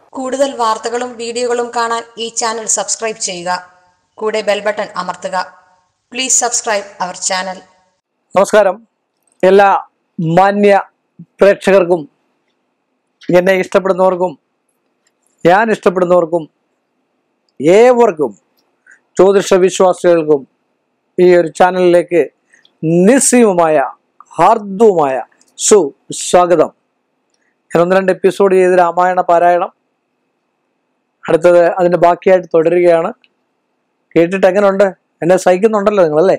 കൂടുതൽ വാർത്തകളും വീഡിയോകളും കാണാൻ ഈ ചാനൽ സബ്സ്ക്രൈബ് ചെയ്യുക കൂടെ ബെൽ ബട്ടൺ അമർത്തുക പ്ലീസ് സബ്സ്ക്രൈബ് അവർ ചാനൽ നമസ്കാരം എല്ലാ മാന്യ പ്രേക്ഷകർക്കും എന്നെ ഇഷ്ടപ്പെടുന്നവർക്കും ഞാൻ ഇഷ്ടപ്പെടുന്നവർക്കും ഏവർക്കും ജ്യോതിഷ വിശ്വാസികൾക്കും ഈ ഒരു ചാനലിലേക്ക് നിസ്സീമമായ ഹാർദവുമായ സുസ്വാഗതം ഞാൻ ഒന്ന് രണ്ട് എപ്പിസോഡ് ചെയ്ത് രാമായണ പാരായണം അടുത്തത് അതിൻ്റെ ബാക്കിയായിട്ട് തുടരുകയാണ് കേട്ടിട്ട് എങ്ങനെയുണ്ട് എന്നെ സഹിക്കുന്നുണ്ടല്ലോ നിങ്ങളല്ലേ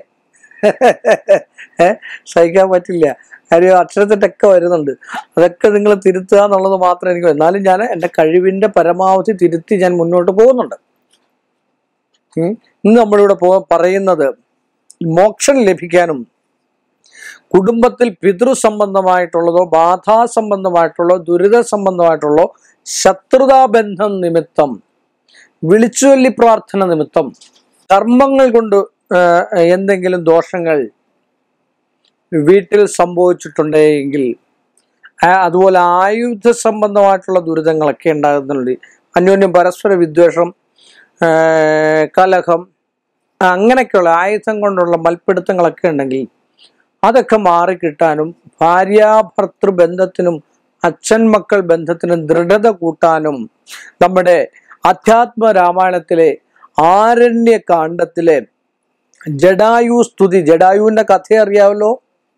ഏ സഹിക്കാൻ പറ്റില്ല കാര്യം അക്ഷരത്തെറ്റൊക്കെ വരുന്നുണ്ട് അതൊക്കെ നിങ്ങൾ തിരുത്തുക എന്നുള്ളത് മാത്രം എനിക്ക് എന്നാലും ഞാൻ എൻ്റെ കഴിവിൻ്റെ പരമാവധി തിരുത്തി ഞാൻ മുന്നോട്ട് പോകുന്നുണ്ട് ഉം. ഇന്ന് നമ്മളിവിടെ പോ പറയുന്നത് മോക്ഷം ലഭിക്കാനും കുടുംബത്തിൽ പിതൃ സംബന്ധമായിട്ടുള്ളതോ ബാധാ സംബന്ധമായിട്ടുള്ളോ ദുരിത സംബന്ധമായിട്ടുള്ളോ ശത്രുതാബന്ധം നിമിത്തം വിളിച്ചുചൊല്ലി പ്രാർത്ഥന നിമിത്തം കർമ്മങ്ങൾ കൊണ്ട് ആ, എന്തെങ്കിലും ദോഷങ്ങൾ വീട്ടിൽ സംഭവിച്ചിട്ടുണ്ടെങ്കിൽ ആ, അതുപോലെ ആയുധ സംബന്ധമായിട്ടുള്ള ദുരിതങ്ങളൊക്കെ ഉണ്ടാകുന്നുണ്ട് അന്യോന്യം പരസ്പര വിദ്വേഷം ആ, കലഹം അങ്ങനെയൊക്കെയുള്ള ആയുധം കൊണ്ടുള്ള മൽപ്പിടുത്തങ്ങളൊക്കെ ഉണ്ടെങ്കിൽ അതൊക്കെ മാറിക്കിട്ടാനും ഭാര്യാഭർത്തൃ ബന്ധത്തിനും അച്ഛൻ മക്കൾ ബന്ധത്തിനും ദൃഢത കൂട്ടാനും നമ്മുടെ അധ്യാത്മ രാമായണത്തിലെ ആരണ്യ കാണ്ഡത്തിലെ ജഡായു സ്തുതി ജഡായുവിന്റെ കഥ അറിയാമല്ലോ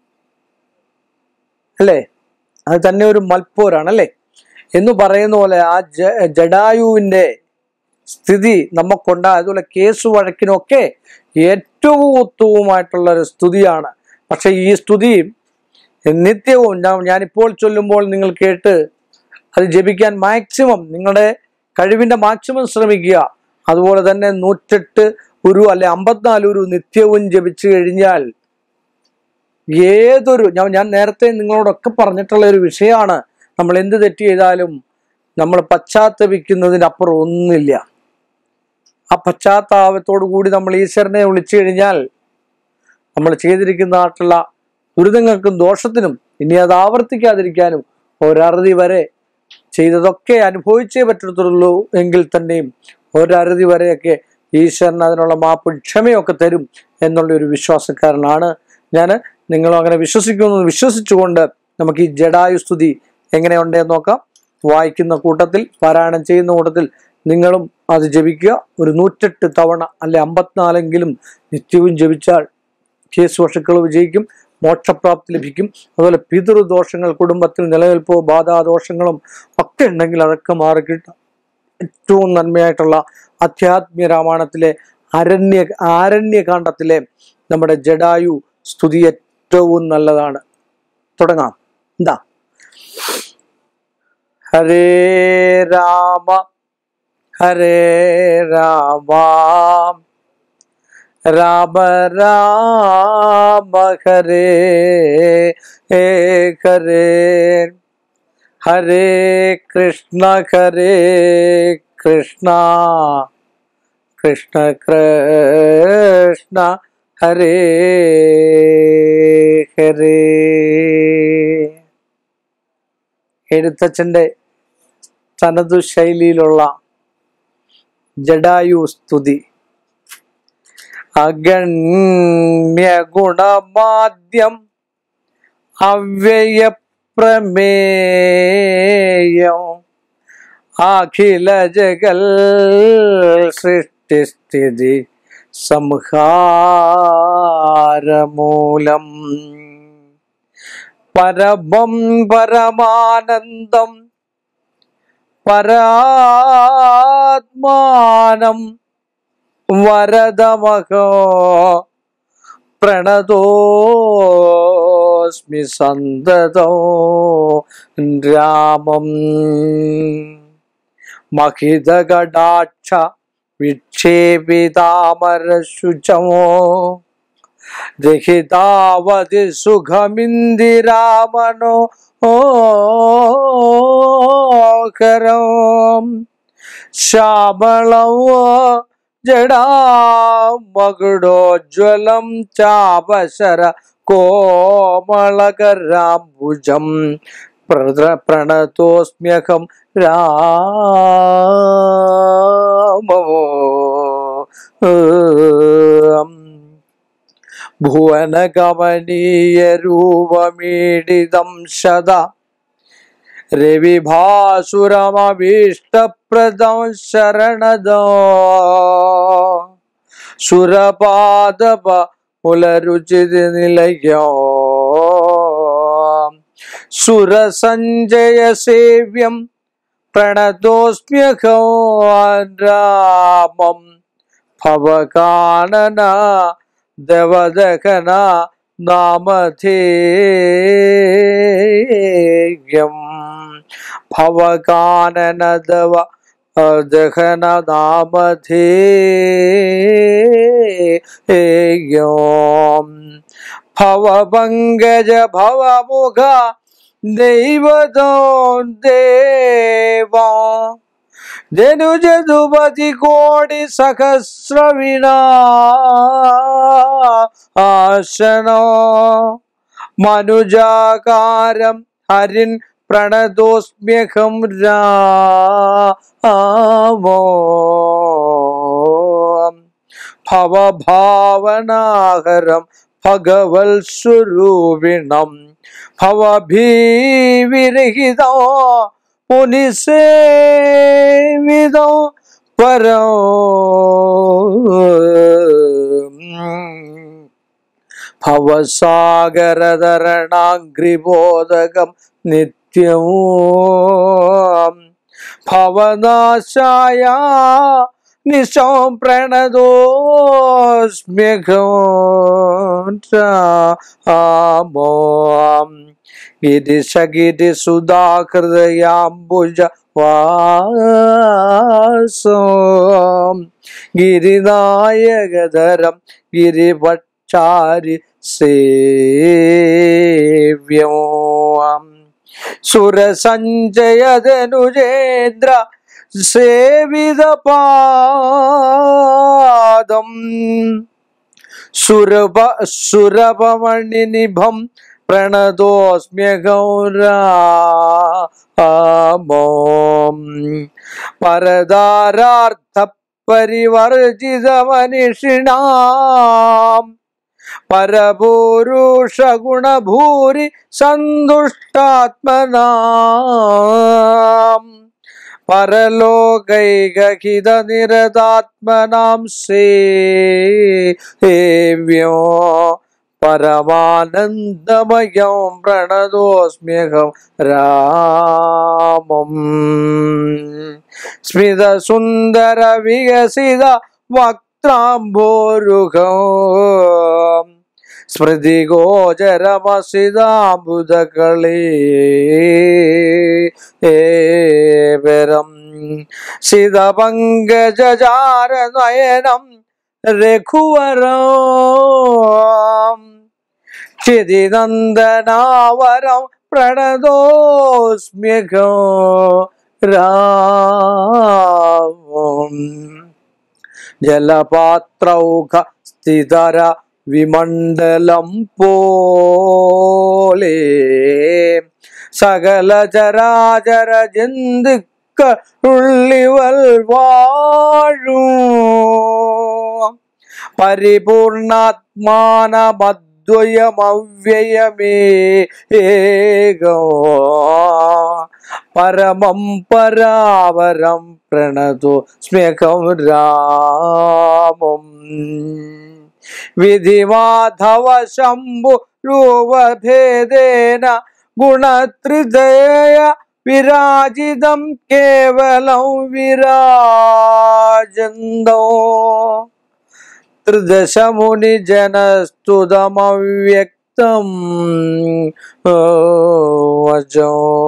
അല്ലേ അത് തന്നെ ഒരു മൽപ്പോരാണ് അല്ലേ എന്ന് പറയുന്ന പോലെ ആ ജ- ജഡായുവിന്റെ സ്ഥിതി നമുക്കുണ്ട് അതുപോലെ കേസ് വഴക്കിനൊക്കെ ഏറ്റവും ഉത്തമമായിട്ടുള്ള ഒരു സ്തുതിയാണ് പക്ഷെ ഈ സ്തുതി നിത്യവും ഞാൻ ഞാനിപ്പോൾ ചൊല്ലുമ്പോൾ നിങ്ങൾ കേട്ട് അത് ജപിക്കാൻ മാക്സിമം നിങ്ങളുടെ കഴിവിന്റെ മാക്സിമം ശ്രമിക്കുക അതുപോലെ തന്നെ നൂറ്റെട്ട് ഒരു അല്ലെ അമ്പത്തിനാല് ഒരു നിത്യവും ജപിച്ചു കഴിഞ്ഞാൽ ഏതൊരു ഞാൻ ഞാൻ നേരത്തെ നിങ്ങളോടൊക്കെ പറഞ്ഞിട്ടുള്ള ഒരു വിഷയമാണ് നമ്മൾ എന്ത് തെറ്റ് ചെയ്താലും നമ്മൾ പശ്ചാത്തപിക്കുന്നതിനപ്പുറം ഒന്നുമില്ല ആ പശ്ചാത്താപത്തോടു കൂടി നമ്മൾ ഈശ്വരനെ വിളിച്ചു കഴിഞ്ഞാൽ നമ്മൾ ചെയ്തിരിക്കുന്നതായിട്ടുള്ള ദുരിതങ്ങൾക്കും ദോഷത്തിനും ഇനി അത് ആവർത്തിക്കാതിരിക്കാനും ഒരറുതി വരെ ചെയ്തതൊക്കെ അനുഭവിച്ചേ പറ്റത്തുള്ളൂ എങ്കിൽ തന്നെയും ഒരറുതി വരെയൊക്കെ ഈശ്വരൻ അതിനുള്ള മാപ്പ് ക്ഷമയൊക്കെ തരും എന്നുള്ള ഒരു വിശ്വാസക്കാരനാണ് ഞാൻ നിങ്ങളും അങ്ങനെ വിശ്വസിക്കുന്നു എന്ന് വിശ്വസിച്ചുകൊണ്ട് നമുക്ക് ഈ ജഡായു സ്തുതി എങ്ങനെയുണ്ടെന്ന് നോക്കാം വായിക്കുന്ന കൂട്ടത്തിൽ പാരായണം ചെയ്യുന്ന കൂട്ടത്തിൽ നിങ്ങളും അത് ജപിക്കുക ഒരു നൂറ്റെട്ട് തവണ അല്ലെ അമ്പത്തിനാലെങ്കിലും നിത്യവും ജപിച്ചാൽ കേസ് വഷുക്കൾ വിജയിക്കും മോക്ഷപ്രാപ്തി ലഭിക്കും അതുപോലെ പിതൃദോഷങ്ങൾ കുടുംബത്തിൽ നിലനിൽപ്പോ ബാധാദോഷങ്ങളും ഒക്കെ ഉണ്ടെങ്കിൽ അതൊക്കെ മാറിക്കിട്ടാം ഏറ്റവും നന്മയായിട്ടുള്ള അധ്യാത്മ രാമായണത്തിലെ അരണ്യ ആരണ്യകാന്ഡത്തിലെ നമ്മുടെ ജഡായു സ്തുതി ഏറ്റവും നല്ലതാണ് തുടങ്ങാം എന്താ ഹരേ രാമ ഹരേ രാമ രാമ രാമ ഹരേ ഹരേ ഹരേ കൃഷ്ണ ഹരേ കൃഷ്ണ കൃഷ്ണ കൃഷ്ണ ഹരേ ഹരേ എഴുത്തച്ഛൻ്റെ തനതു ശൈലിയിലുള്ള ജഡായു സ്തുതി അഗണ്യ ഗുണമാദ്യം അവ്യയപ്രമേയം അഖില ജഗൽ സൃഷ്ടിസ്ഥിതി സംഹാരമൂലം പരമം പരമാനന്ദം പരാത്മാനം വരദമഹോ പ്രണതോസ്മി സന്തതോ രാമം മഹിതകടാക്ഷ വിക്ഷേപിതാമരശുചമോ രഹിതാവതി സുഖമിന്ദിരാമനോ ഓകരം ശ്യാമളവോ ജടാമകുടോജ്വലം ചാപശര കോമളകരാംബുജം പ്ര- പ്രണതോസ്മ്യഹം രാമോ ഭുവനകമനീയ രൂപമീഡിതം ശത രവിഭാസുരമഭീഷ്ടപ്രദം ശരണദോ സുരപാദപ പുലരുചിത നിലയോ സുരസഞ്ജയ സേവ്യം പ്രണതോസ്മ്യഹോ രാമം ഭവകാനന ദവദഹന നാമധേയം ഭവകാനന ദവ ദഹന നാമധേയം ഭവപങ്കജ ഭവമുഖ ദൈവതോ ദേവാ ധനുജതുപതി കോടി സഹസ്രവിണ ആശനോ മനുജാകാരം ഹരിൻ പ്രണതോസ്മ്യഹം രാമോ ഭവഭാവനാഹരം ഭഗവൽ സ്വരൂപിണം ഭവഭീവിരഹിതോ മുനിസേവിതോ പരോ ഭവസാഗരതരണാഗ്രിബോധകം നിത്യവും ഭവനാശായ നിശോ പ്രണതോസ്മ്യഘോ രാമോ ഗിരിശഗിരി സുധാകൃതയാംബുജ വാസോ ഗിരിനായകധരം ഗിരിപക്ഷാരി സേവ്യോ സുരസഞ്ജയധനുജേന്ദ്ര സേവിത പാദം സുരഭ സുരഭമണിനിഭം പ്രണതോസ്മ്യഗൗരാമോം പരതാരാർത്ഥ പരിവർജിത മനിഷിണാം പരപൂരുഷ ഗുണഭൂരി സന്തുഷ്ടാത്മനാം പരലോകൈകഹിത നിരതാത്മനാം സേവ്യോ പരമാനന്ദമയം പ്രണതോസ്മ്യഹം രാമം സ്മിത സുന്ദര വികസിത വക്താംബോരുഹം സ്മൃതി ഗോചരമസിതാംബുധകളേ ഏവരം സിതപങ്കജാര നയനം രഘുവരം ക്ഷിതിനന്ദനാവരം പ്രണതോസ്മ്യഘോ രാമം ജലപാത്രൗഘ സ്ഥിതര വിമണ്ഡലം പോലെ സകല ചരാചര ജന്തുക്കളുള്ളിവൽ വാഴൂ പരിപൂർണാത്മാനമദ്വയമവ്യയമേ ഏകോ പരമം പരാവരം പ്രണതു സ്മ്യകം രാമം വിധിമാധവ ശംഭു രൂപഭേദേന ഗുണത്രിദയ വിരാജിതം കേവലം വിരാജന്തോ ത്രിദശമുനിജനസ്തുതമവ്യക്തം വജോ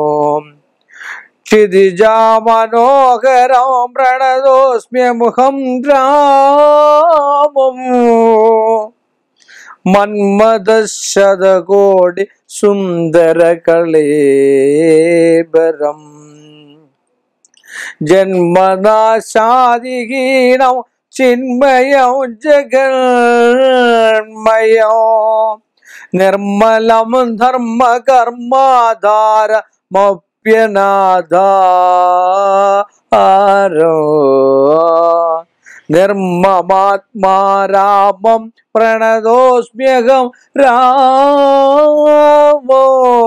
ക്ഷിതിജാമനോഹരം പ്രണതോസ്മ്യമുഖം രാമം മന്മദശതകോടി സുന്ദര കളേബരം ജന്മനാശാദിഹീനം ചിന്മയം ജഗന്മയോ നിർമ്മലം ധർമ്മ കർമാധാര മപ്യനാഥാരോ നിർമ്മമാത്മാരാമം പ്രണതോസ്മ്യകം രാമോ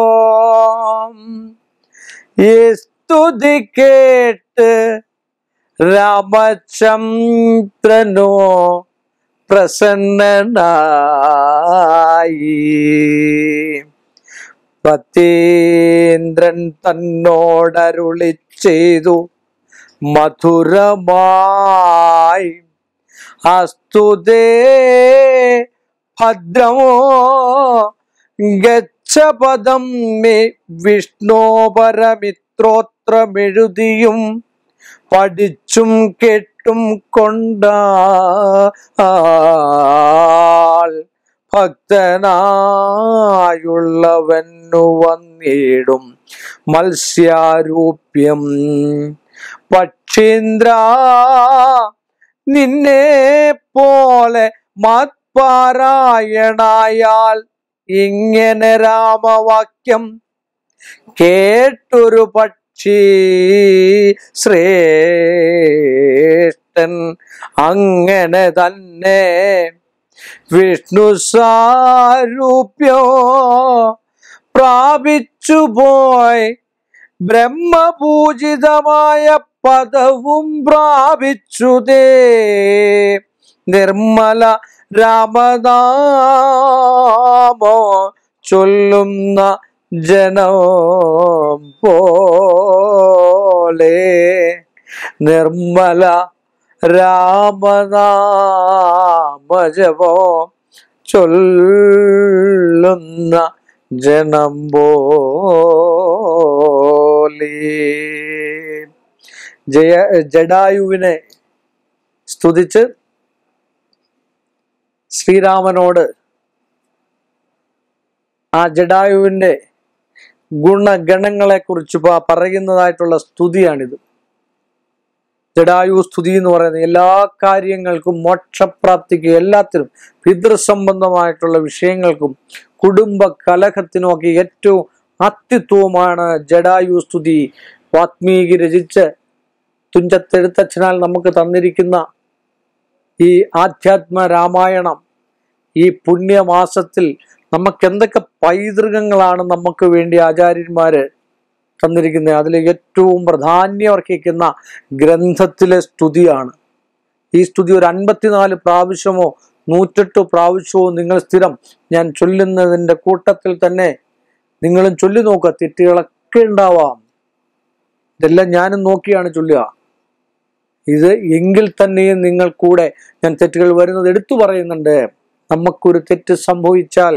ഈ സ്തുതി കേട്ട് രാമചന്ദ്രനോ പ്രസന്നനായി പതീന്ദ്രൻ തന്നോടരുളി ചെയ്തു മധുരമായി അസ്തുതേ ഭദ്രമോ ഗച്ഛപദം മേ വിഷ്ണോപരമിത്രോത്രമെഴുതിയും പഠിച്ചും കേട്ടും കൊണ്ടാൾ ഭക്തനായുള്ളവനു വന്നിടും മത്സ്യാരൂപ്യം പക്ഷീന്ദ്ര നിന്നെ പോലെ മത്പാരായണായാൽ ഇങ്ങനെ രാമവാക്യം കേട്ടൊരു പക്ഷി ശ്രേഷ്ഠൻ അങ്ങനെ തന്നെ വിഷ്ണു സാരൂപ്യോ പ്രാപിച്ചു പോയി ബ്രഹ്മപൂജിതമായ പദവും പ്രാപിച്ചുതേ നിർമ്മല രാമനാമോ ചൊല്ലുന്ന ജനം പോലെ നിർമ്മല രാമനാമജപോ ചൊല്ലുന്ന ജനം പോലെ ജയ ജഡായുവിനെ സ്തുതിച്ച് ശ്രീരാമനോട് ആ ജഡായുവിന്റെ ഗുണഗണങ്ങളെ കുറിച്ച് പറയുന്നതായിട്ടുള്ള സ്തുതിയാണിത് ജഡായു സ്തുതി എന്ന് പറയുന്നത് എല്ലാ കാര്യങ്ങൾക്കും മോക്ഷപ്രാപ്തിക്കും എല്ലാത്തിനും പിതൃസംബന്ധമായിട്ടുള്ള വിഷയങ്ങൾക്കും കുടുംബ കലഹത്തിനും ഒക്കെ ഏറ്റവും അത്യുത്വമാണ് ജഡായു സ്തുതി വാത്മീകി രചിച്ച് തുഞ്ചത്തെഴുത്തച്ഛനാൽ നമുക്ക് തന്നിരിക്കുന്ന ഈ ആധ്യാത്മ രാമായണം ഈ പുണ്യമാസത്തിൽ നമുക്ക് എന്തൊക്കെ പൈതൃകങ്ങളാണ് നമുക്ക് വേണ്ടി ആചാര്യന്മാര് തന്നിരിക്കുന്നത് അതിൽ ഏറ്റവും പ്രാധാന്യം അർഹിക്കുന്ന ഗ്രന്ഥത്തിലെ സ്തുതിയാണ് ഈ സ്തുതി ഒരു അൻപത്തിനാല് പ്രാവശ്യമോ നൂറ്റെട്ട് പ്രാവശ്യമോ നിങ്ങൾ സ്ഥിരം ഞാൻ ചൊല്ലുന്നതിൻ്റെ കൂട്ടത്തിൽ തന്നെ നിങ്ങളും ചൊല്ലി നോക്കുക തെറ്റുകളൊക്കെ ഉണ്ടാവാം ഇതെല്ലാം ഞാനും നോക്കിയാണ് ചൊല്ലുക ഇത് എങ്കിൽ തന്നെയും നിങ്ങൾ കൂടെ ഞാൻ തെറ്റുകൾ വരുന്നത് എടുത്തു പറയുന്നുണ്ട് നമുക്കൊരു തെറ്റ് സംഭവിച്ചാൽ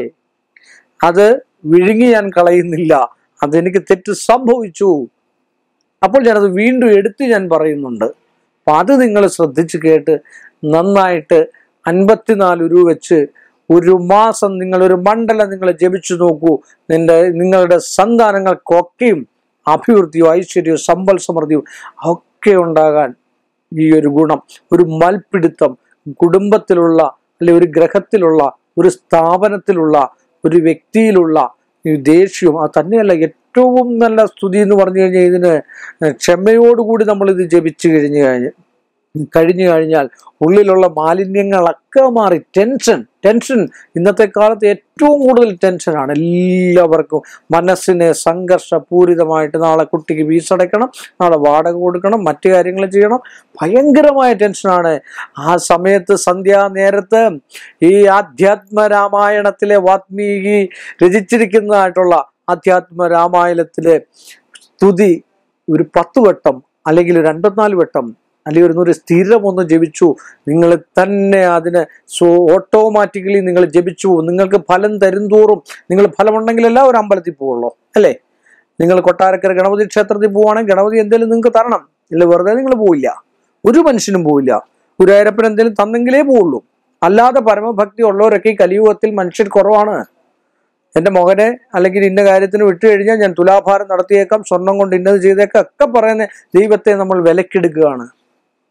അത് വിഴുങ്ങി ഞാൻ കളയുന്നില്ല അതെനിക്ക് തെറ്റ് സംഭവിച്ചു അപ്പോൾ ഞാനത് വീണ്ടും എടുത്ത് ഞാൻ പറയുന്നുണ്ട് അപ്പൊ അത് നിങ്ങൾ ശ്രദ്ധിച്ച് കേട്ട് നന്നായിട്ട് അൻപത്തിനാല് ഉരു വെച്ച് ഒരു മാസം നിങ്ങൾ ഒരു മണ്ഡലം നിങ്ങൾ ജപിച്ചു നോക്കൂ നിന്റെ നിങ്ങളുടെ സന്താനങ്ങൾക്കൊക്കെയും അഭിവൃദ്ധിയും ഐശ്വര്യവും സമ്പൽ സമൃദ്ധിയും ഒക്കെ ഉണ്ടാകാൻ ഈ ഒരു ഗുണം ഒരു മൽപിടുത്തം കുടുംബത്തിലുള്ള അല്ലെ ഒരു ഗ്രഹത്തിലുള്ള ഒരു സ്ഥാപനത്തിലുള്ള ഒരു വ്യക്തിയിലുള്ള ഈ ദേഷ്യവും അത് തന്നെയല്ല ഏറ്റവും നല്ല സ്തുതി എന്ന് പറഞ്ഞു കഴിഞ്ഞാൽ ഇതിന് ക്ഷമയോടുകൂടി നമ്മൾ ഇത് ജപിച്ചു കഴിഞ്ഞു കഴിഞ്ഞ് കഴിഞ്ഞു കഴിഞ്ഞാൽ ഉള്ളിലുള്ള മാലിന്യങ്ങളൊക്കെ മാറി ടെൻഷൻ ടെൻഷൻ ഇന്നത്തെ കാലത്ത് ഏറ്റവും കൂടുതൽ ടെൻഷനാണ് എല്ലാവർക്കും മനസ്സിനെ സംഘർഷപൂരിതമായിട്ട് നാളെ കുട്ടിക്ക് ഫീസ് അടയ്ക്കണം നാളെ വാടക കൊടുക്കണം മറ്റു കാര്യങ്ങൾ ചെയ്യണം ഭയങ്കരമായ ടെൻഷനാണ് ആ സമയത്ത് സന്ധ്യാ നേരത്ത് ഈ ആധ്യാത്മ രാമായണത്തിലെ വാത്മീകി രചിച്ചിരിക്കുന്നതായിട്ടുള്ള ആധ്യാത്മ രാമായണത്തിലെ സ്തുതി ഒരു പത്ത് വട്ടം അല്ലെങ്കിൽ ഒരു അൻപത്തിനാല് വട്ടം അല്ലെങ്കിൽ ഒരു നൂറ് സ്ഥിരം ഒന്ന് ജപിച്ചു നിങ്ങൾ തന്നെ അതിന് സോ ഓട്ടോമാറ്റിക്കലി നിങ്ങൾ ജപിച്ചു നിങ്ങൾക്ക് ഫലം തരുംതോറും നിങ്ങൾ ഫലമുണ്ടെങ്കിലല്ല ഒരു അമ്പലത്തിൽ പോവുള്ളൂ അല്ലേ നിങ്ങൾ കൊട്ടാരക്കര ഗണപതി ക്ഷേത്രത്തിൽ പോവുകയാണെങ്കിൽ ഗണപതി എന്തെങ്കിലും നിങ്ങൾക്ക് തരണം ഇല്ല വെറുതെ നിങ്ങൾ പോവില്ല ഒരു മനുഷ്യനും പോവില്ല ഗുരുവായൂരപ്പൻ എന്തെങ്കിലും തന്നെങ്കിലേ പോവുള്ളൂ അല്ലാതെ പരമഭക്തി ഉള്ളവരൊക്കെ ഈ കലിയുഗത്തിൽ മനുഷ്യർ കുറവാണ് എൻ്റെ മകനെ അല്ലെങ്കിൽ ഇന്ന കാര്യത്തിന് വിട്ടു കഴിഞ്ഞാൽ ഞാൻ തുലാഭാരം നടത്തിയേക്കാം സ്വർണം കൊണ്ട് ഇന്നത് ചെയ്തേക്കാം ഒക്കെ പറയുന്ന ദൈവത്തെ നമ്മൾ വിലക്കെടുക്കുകയാണ്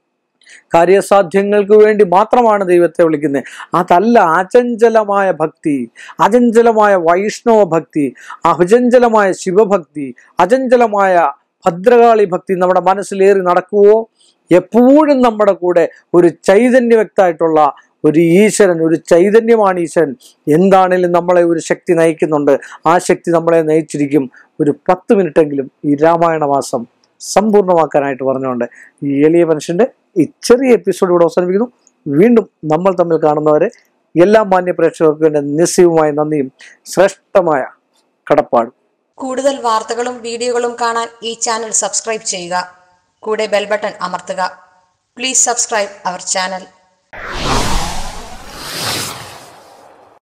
കാര്യസാധ്യങ്ങൾക്ക് വേണ്ടി മാത്രമാണ് ദൈവത്തെ വിളിക്കുന്നത് അതല്ല അചഞ്ചലമായ ഭക്തി അചഞ്ചലമായ വൈഷ്ണവ ഭക്തി അചഞ്ചലമായ ശിവഭക്തി അചഞ്ചലമായ ഭദ്രകാളി ഭക്തി നമ്മുടെ മനസ്സിലേറി നടക്കുവോ എപ്പോഴും നമ്മുടെ കൂടെ ഒരു ചൈതന്യവ്യക്തമായിട്ടുള്ള ഒരു ഈശ്വരൻ ഒരു ചൈതന്യമാണ് ഈശ്വരൻ എന്താണേലും നമ്മളെ ഒരു ശക്തി നയിക്കുന്നുണ്ട് ആ ശക്തി നമ്മളെ നയിച്ചിരിക്കും ഒരു പത്ത് മിനിറ്റെങ്കിലും ഈ രാമായണ മാസം സമ്പൂർണ്ണമാക്കാനായിട്ട് പറഞ്ഞുകൊണ്ട് ഈ എളിയ മനുഷ്യന്റെ ഈ ചെറിയ എപ്പിസോഡ് ഇവിടെ അവസാനിപ്പിക്കുന്നു വീണ്ടും നമ്മൾ തമ്മിൽ കാണുന്നവരെ എല്ലാ മാന്യ പ്രേക്ഷകർക്കും എൻ്റെ നിസ്സീയമായ നന്ദിയും ശ്രേഷ്ഠമായ കടപ്പാടും കൂടുതൽ വാർത്തകളും വീഡിയോകളും കാണാൻ ഈ ചാനൽ സബ്സ്ക്രൈബ് ചെയ്യുക കൂടെ ബെൽ ബട്ടൺ അമർത്തുക പ്ലീസ് സബ്സ്ക്രൈബ് അവർ ചാനൽ